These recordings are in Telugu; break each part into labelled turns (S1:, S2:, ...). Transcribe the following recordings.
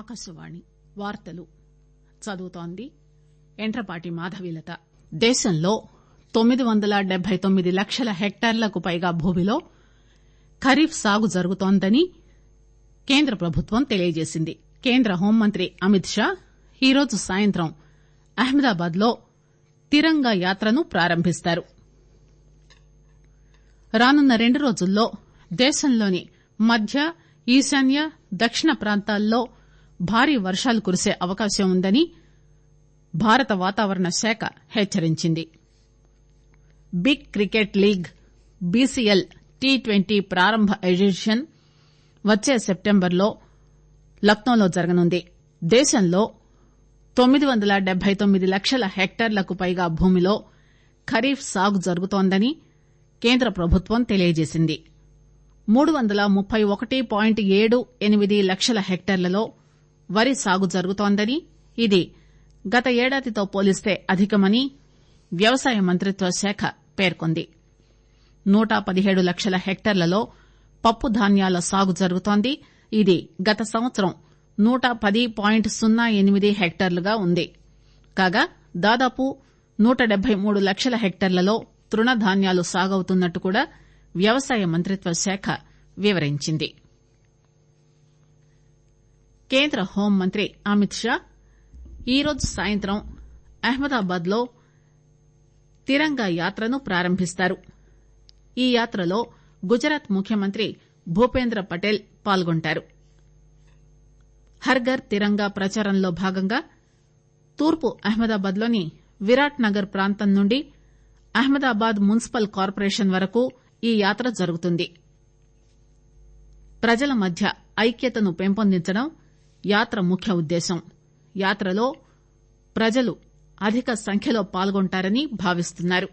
S1: ఆకాశవాణి వార్తలు చదువుతోంది ఎంట్రపాటి మాధవీలత దేశంలో తొమ్మిది వందల డెబ్బై తొమ్మిది లక్షల హెక్టార్లకు పైగా భూమిలో ఖరీఫ్ సాగు జరుగుతోందని కేంద్ర ప్రభుత్వం తెలియజేసింది కేంద్ర హోంమంత్రి అమిత్ షా ఈరోజు సాయంత్రం అహ్మదాబాద్ లో తిరంగా యాత్రను ప్రారంభిస్తారు రానున్న రెండు రోజుల్లో దేశంలోని మధ్య ఈశాన్య దక్షిణ ప్రాంతాల్లో భారీ వర్షాలు కురిసే అవకాశం ఉందని భారత వాతావరణ శాఖ హెచ్చరించింది Big Cricket League BCL T twenty ప్రారంభ ఎడిషన్ వచ్చే సెప్టెంబర్లో లక్నోలో జరగనుంది దేశంలో తొమ్మిది వందల డెబ్బై తొమ్మిది లక్షల హెక్టార్లకు పైగా భూమిలో ఖరీఫ్ సాగు జరుగుతోందని కేంద్ర ప్రభుత్వం తెలియజేసింది మూడు వందల ముప్పై ఒకటి పాయింట్ ఏడు ఎనిమిది లక్షల హెక్టార్లలో వరి సాగు జరుగుతోందని ఇది గత ఏడాదితో పోలిస్తే అధికమని వ్యవసాయ మంత్రిత్వ శాఖ పేర్కొంది నూట పదిహేడు లక్షల హెక్టార్లలో పప్పు ధాన్యాల సాగు జరుగుతోంది ఇది గత సంవత్సరం నూట పది పాయింట్ సున్నా ఎనిమిది హెక్టార్లుగా ఉంది కాగా దాదాపు నూట డెబ్బై మూడు లక్షల హెక్టార్లలో తృణధాన్యాలు సాగవుతున్నట్టు కూడా వ్యవసాయ మంత్రిత్వ శాఖ వివరించింది కేంద్ర హోంమంత్రి అమిత్ షా ఈరోజు సాయంత్రం అహ్మదాబాద్ లో తిరంగా యాత్రను ప్రారంభిస్తారు ఈ యాత్రలో గుజరాత్ ముఖ్యమంత్రి భూపేంద్ర పటేల్ పాల్గొంటారు హర్ఘర్ తిరంగా ప్రచారంలో భాగంగా తూర్పు అహ్మదాబాద్ లోని విరాట్ నగర్ ప్రాంతం నుండి అహ్మదాబాద్ మున్సిపల్ కార్పొరేషన్ వరకు ఈ యాత్ర జరుగుతుంది ప్రజల మధ్య ఐక్యతను పెంపొందించడం యాత్ర ముఖ్య ఉద్దేశం యాత్రలో ప్రజలు అధిక సంఖ్యలో పాల్గొంటారని భావిస్తున్నారు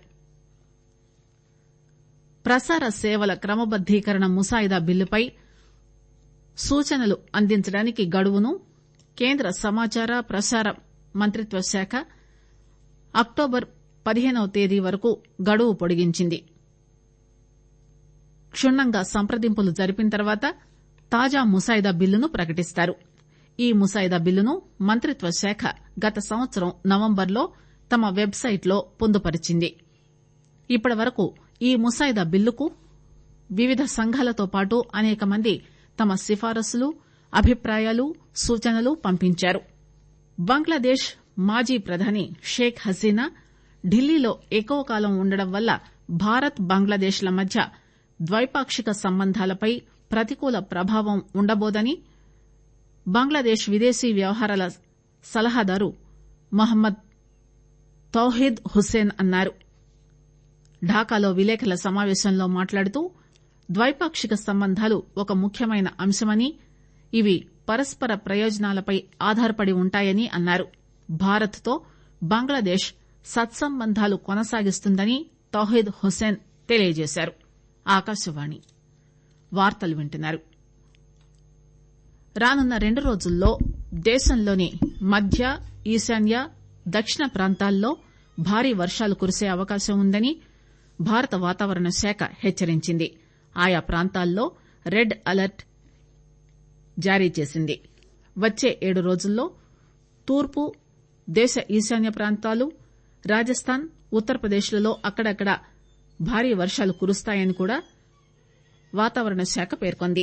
S1: ప్రసార సేవల క్రమబద్దీకరణ ముసాయిదా బిల్లుపై సూచనలు అందించడానికి గడువును కేంద్ర సమాచార ప్రసార మంత్రిత్వ శాఖ అక్టోబర్ పదిహేనవ తేదీ వరకు గడువు పొడిగించింది క్షుణ్ణంగా సంప్రదింపులు జరిపిన తర్వాత తాజా ముసాయిదా బిల్లును ప్రకటిస్తారు ఈ ముసాయిదా బిల్లును మంత్రిత్వ శాఖ గత సంవత్సరం నవంబర్లో తమ వెబ్సైట్ లో పొందుపరిచింది ఇప్పటి వరకు ఈ ముసాయిదా బిల్లుకు వివిధ సంఘాలతో పాటు అనేక మంది తమ సిఫారసులు అభిప్రాయాలు సూచనలు పంపించారు బంగ్లాదేశ్ మాజీ ప్రధాని షేక్ హసీనా ఢిల్లీలో ఎక్కువ కాలం ఉండడం వల్ల భారత్ బంగ్లాదేశ్ ల మధ్య ద్వైపాక్షిక సంబంధాలపై ప్రతికూల ప్రభావం ఉండబోదని బంగ్లాదేశ్ విదేశీ వ్యవహారాల సలహాదారు మహమ్మద్ తౌహీద్ హుస్సేన్ అన్నారు ఢాకాలో విలేకరుల సమావేశంలో మాట్లాడుతూ ద్వైపాక్షిక సంబంధాలు ఒక ముఖ్యమైన అంశమని ఇవి పరస్పర ప్రయోజనాలపై ఆధారపడి ఉంటాయని అన్నారు భారత్ తో బంగ్లాదేశ్ సత్సంబంధాలు కొనసాగిస్తుందని తౌహీద్ హుస్సేన్ తెలియజేశారు ఆకాశవాణి వార్తలు వింటున్నారు రానున్న రెండు రోజుల్లో దేశంలోని మధ్య ఈశాన్య దక్షిణ ప్రాంతాల్లో భారీ వర్షాలు కురిసే అవకాశం ఉందని భారత వాతావరణ శాఖ హెచ్చరించింది ఆయా ప్రాంతాల్లో రెడ్ అలర్ట్ జారీ చేసింది వచ్చే ఏడు రోజుల్లో తూర్పు దేశ ఈశాన్య ప్రాంతాలు రాజస్థాన్ ఉత్తరప్రదేశ్ లలో అక్కడక్కడ భారీ వర్షాలు కురుస్తాయని కూడా వాతావరణ శాఖ పేర్కొంది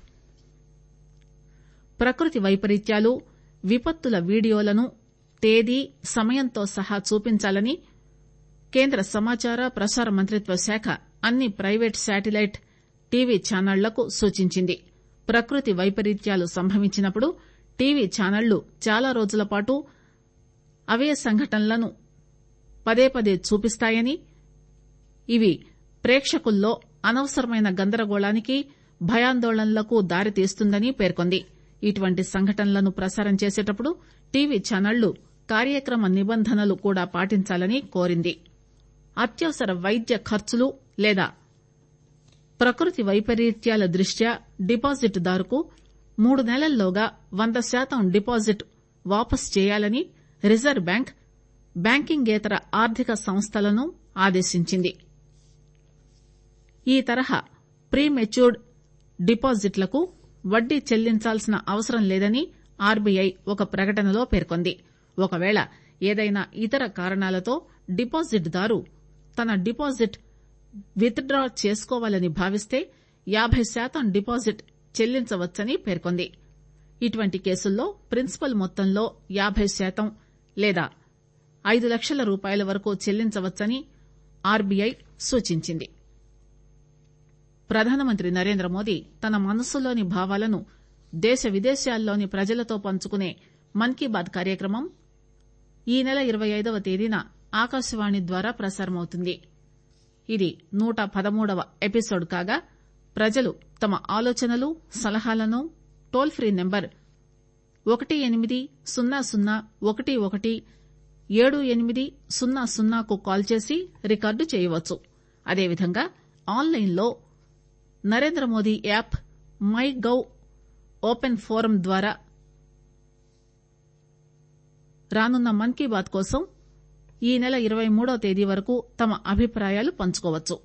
S1: ప్రకృతి వైపరీత్యాలు విపత్తుల వీడియోలను తేదీ సమయంతో సహా చూపించాలని కేంద్ర సమాచార ప్రసార మంత్రిత్వ శాఖ అన్ని ప్రైవేట్ శాటిలైట్ టీవీ ఛానళ్లకు సూచించింది ప్రకృతి వైపరీత్యాలు సంభవించినప్పుడు టీవీ ఛానళ్లు చాలా రోజుల పాటు అవే సంఘటనలను పదే పదే చూపిస్తాయని ఇవి ప్రేక్షకుల్లో అనవసరమైన గందరగోళానికి భయాందోళనలకు దారితీస్తుందని పేర్కొంది ఇటువంటి సంఘటనలను ప్రసారం చేసేటప్పుడు టీవీ ఛానళ్లు కార్యక్రమ నిబంధనలు కూడా పాటించాలని కోరింది అత్యవసర వైద్య ఖర్చులు లేదా ప్రకృతి వైపరీత్యాల దృష్ట్యా డిపాజిట్ దారుకు మూడు నెలల్లోగా వంద శాతం డిపాజిట్ వాపసు చేయాలని రిజర్వ్ బ్యాంక్ బ్యాంకింగేతర ఆర్థిక సంస్థలను ఆదేశించింది ఈ తరహా ప్రీ మెచ్యూర్డ్ డిపాజిట్లకు వడ్డీ చెల్లించాల్సిన అవసరం లేదని ఆర్బీఐ ఒక ప్రకటనలో పేర్కొంది ఒకవేళ ఏదైనా ఇతర కారణాలతో డిపాజిట్ దారు తన డిపాజిట్ విత్ డ్రా చేసుకోవాలని భావిస్తే యాబై శాతం డిపాజిట్ చెల్లించవచ్చని పేర్కొంది ఇటువంటి కేసుల్లో ప్రిన్సిపల్ మొత్తంలో యాబై శాతం లేదా ఐదు లక్షల రూపాయల వరకు చెల్లించవచ్చని ఆర్బీఐ సూచించింది ప్రధానమంత్రి నరేంద్ర మోదీ తన మనస్సులోని భావాలను దేశ విదేశాల్లోని ప్రజలతో పంచుకునే మన్ కీ బాత్ కార్యక్రమం ఈ నెల ఇరవై ఐదవ తేదీన ఆకాశవాణి ద్వారా ప్రసారమవుతుంది ఇది నూట పదమూడవ ఎపిసోడ్ కాగా ప్రజలు తమ ఆలోచనలు సలహాలను టోల్ ఫ్రీ నెంబర్ ఒకటి ఎనిమిది సున్నా సున్నా ఒకటి ఒకటి ఏడు ఎనిమిది సున్నా సున్నాకు కాల్ చేసి రికార్డు చేయవచ్చు అదేవిధంగా ఆన్లైన్లో Narendra Modi app MyGov open forum ద్వారా రానున్న మన్ కీ బాత్ కోసం ఈ నెల ఇరవై మూడో తేదీ వరకు తమ అభిప్రాయాలు పంచుకోవచ్చు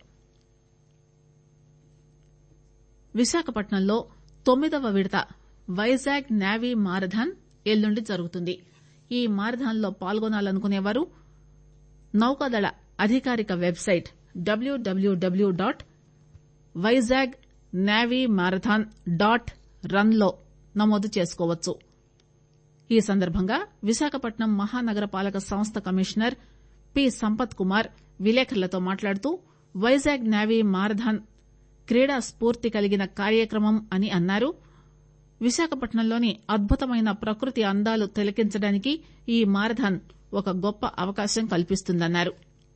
S1: విశాఖపట్నంలో తొమ్మిదవ విడత వైజాగ్ నేవీ మారథాన్ ఎల్లుండి జరుగుతుంది ఈ మారథాన్ లో పాల్గొనాలనుకునేవారు నౌకాదళ అధికారిక website W W W dot Vizag navy marathon dot run లో నమోదు చేసుకోవచ్చు ఈ సందర్భంగా విశాఖపట్నం మహానగర పాలక సంస్థ కమిషనర్ పి సంపత్ కుమార్ విలేకరులతో మాట్లాడుతూ వైజాగ్ నేవీ మారథాన్ క్రీడా స్పూర్తి కలిగిన కార్యక్రమం అని అన్నారు విశాఖపట్నంలోని అద్భుతమైన ప్రకృతి అందాలు తిలకించడానికి ఈ మారథాన్ ఒక గొప్ప అవకాశం కల్పిస్తుందన్నారు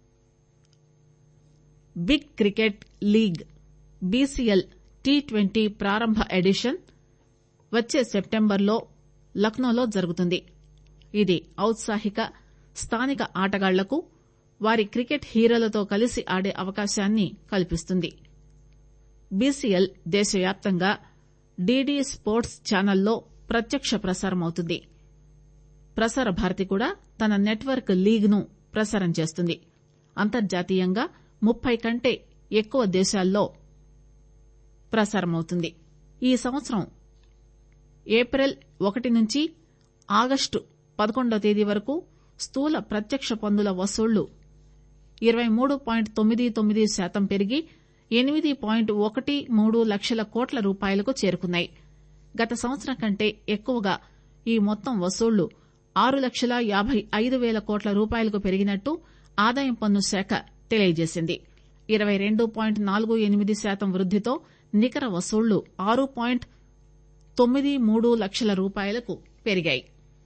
S1: Big Cricket League BCL T twenty ప్రారంభ ఎడిషన్ వచ్చే సెప్టెంబర్లో లక్నోలో జరుగుతుంది ఇది ఔత్సాహిక స్థానిక ఆటగాళ్లకు వారి క్రికెట్ హీరోలతో కలిసి ఆడే అవకాశాన్ని కల్పిస్తుంది బీసీఎల్ దేశవ్యాప్తంగా డీడీ స్పోర్ట్స్ ఛానల్లో ప్రత్యక్ష ప్రసారమవుతుంది ప్రసార భారతి కూడా తన నెట్వర్క్ లీగ్ ను ప్రసారం చేస్తుంది అంతర్జాతీయంగా ముప్పై కంటే ఎక్కువ దేశాల్లో ప్రసారమవుతుంది ఈ సంవత్సరం ఏప్రిల్ ఒకటి నుంచి ఆగస్టు పదకొండవ తేదీ వరకు స్థూల ప్రత్యక్ష పన్నుల వసూళ్లు ఇరవై మూడు పాయింట్ తొమ్మిది తొమ్మిది శాతం పెరిగి ఎనిమిది పాయింట్ ఒకటి మూడు లక్షల కోట్ల రూపాయలకు చేరుకున్నాయి గత సంవత్సరం కంటే ఎక్కువగా ఈ మొత్తం వసూళ్లు ఆరు లక్షల యాబై ఐదు పేల కోట్ల రూపాయలకు పెరిగినట్టు ఆదాయం పన్ను శాఖ తెలియజేసింది ఇరవై రెండు పాయింట్ నాలుగు ఎనిమిది శాతం వృద్దితో నికర వసూళ్లు ఆరు పాయింట్ తొమ్మిది మూడు లక్షల రూపాయలకు పెరిగాయి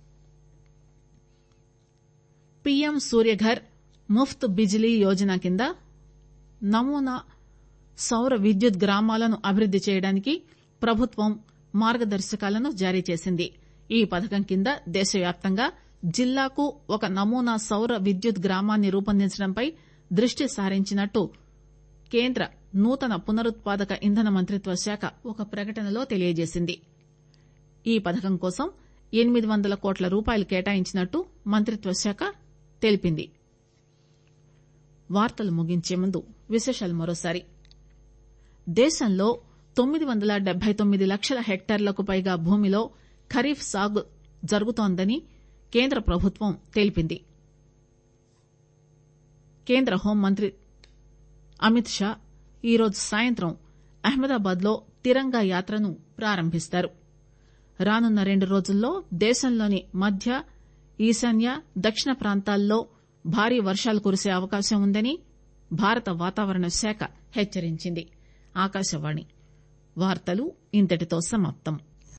S1: పీఎం సూర్యఘర్ ముఫ్త్ బిజిలీ యోజన కింద నమూనా సౌర విద్యుత్ గ్రామాలను అభివృద్ది చేయడానికి ప్రభుత్వం మార్గదర్శకాలను జారీ చేసింది ఈ పథకం కింద దేశవ్యాప్తంగా జిల్లాకు ఒక నమూనా సౌర విద్యుత్ గ్రామాన్ని రూపొందించడంపై దృష్టి సారించినట్టు కేంద్ర నూతన పునరుత్పాదక ఇంధన మంత్రిత్వ శాఖ ఒక ప్రకటనలో తెలియజేసింది ఈ పథకం కోసం ఎనిమిది వందల కోట్ల రూపాయలు కేటాయించినట్టు మంత్రిత్వ శాఖ తెలిపింది వార్తలు ముగించే ముందు విశేషాలు మరోసారి దేశంలో తొమ్మిది వందల డెబ్బై తొమ్మిది లక్షల హెక్టార్లకు పైగా భూమిలో ఖరీఫ్ సాగు జరుగుతోందని కేంద్ర ప్రభుత్వం తెలిపింది కేంద్ర హోంమంత్రి అమిత్ షా ఈరోజు సాయంత్రం అహ్మదాబాద్ లో తిరంగా యాత్రను ప్రారంభిస్తారు రానున్న రెండు రోజుల్లో దేశంలోని మధ్య ఈశాన్య దక్షిణ ప్రాంతాల్లో భారీ వర్షాలు కురిసే అవకాశం ఉందని భారత వాతావరణ శాఖ హెచ్చరించింది ఆకాశవాణి వార్తలు ఇంతటితో సమాప్తం